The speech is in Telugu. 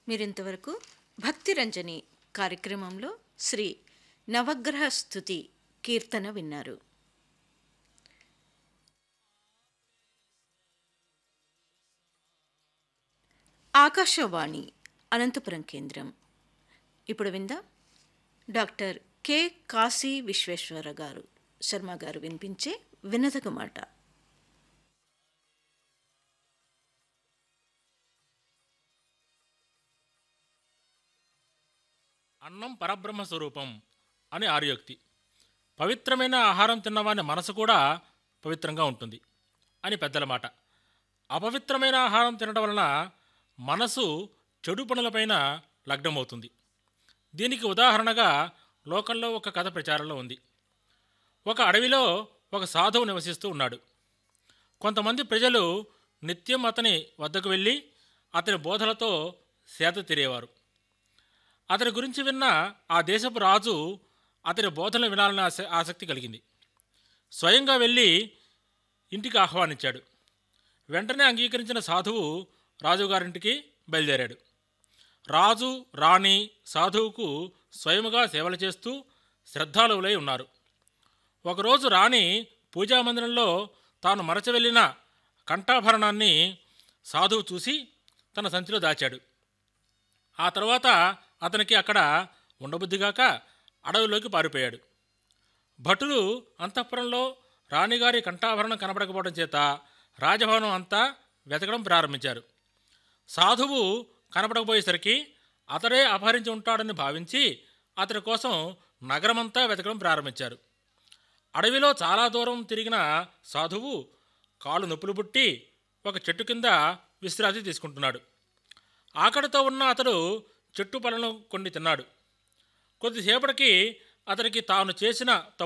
మీరింతవరకు భక్తిరంజని కార్యక్రమంలో శ్రీ నవగ్రహ స్థుతి కీర్తన విన్నారు ఆకాశవాణి అనంతపురం కేంద్రం ఇప్పుడు విందాం డాక్టర్ కె కాశీ విశ్వేశ్వర గారు శర్మ గారు వినిపించే వినదగు మాట అన్నం పరబ్రహ్మ స్వరూపం అని ఆర్యోక్తి పవిత్రమైన ఆహారం తిన్నవాని మనసు కూడా పవిత్రంగా ఉంటుంది అని పెద్దల మాట అపవిత్రమైన ఆహారం తినడం వలన మనసు చెడు పనులపైన లగ్నమవుతుంది దీనికి ఉదాహరణగా లోకంలో ఒక కథ ప్రచారంలో ఉంది ఒక అడవిలో ఒక సాధువు నివసిస్తూ ఉన్నాడు కొంతమంది ప్రజలు నిత్యం అతని వద్దకు వెళ్ళి అతని బోధలతో సేద తీరేవారు అతని గురించి విన్న ఆ దేశపు రాజు అతని బోధనలు వినాలన్న ఆస- ఆసక్తి కలిగింది స్వయంగా వెళ్ళి ఇంటికి ఆహ్వానించాడు వెంటనే అంగీకరించిన సాధువు రాజుగారింటికి బయలుదేరాడు రాజు రాణి సాధువుకు స్వయముగా సేవలు చేస్తూ శ్రద్ధాలువులై ఉన్నారు ఒకరోజు రాణి పూజామందిరంలో తాను మరచి వెళ్ళిన కంఠాభరణాన్ని సాధువు చూసి తన సంచిలో దాచాడు ఆ తర్వాత అతనికి అక్కడ ఉండబుద్ధిగాక అడవిలోకి పారిపోయాడు భటులు అంతఃపురంలో రాణిగారి కంఠాభరణం కనబడకపోవడం చేత రాజభవనం అంతా వెతకడం ప్రారంభించారు సాధువు కనపడకపోయేసరికి అతడే అపహరించి ఉంటాడని భావించి అతని కోసం నగరమంతా వెతకడం ప్రారంభించారు అడవిలో చాలా దూరం తిరిగిన సాధువు కాలు నొప్పులు పుట్టి ఒక చెట్టు కింద విశ్రాంతి తీసుకుంటున్నాడు ఆకలితో ఉన్న అతడు చెట్టు పళ్ళను కొన్ని తిన్నాడు కొద్దిసేపటికి అతనికి తాను చేసిన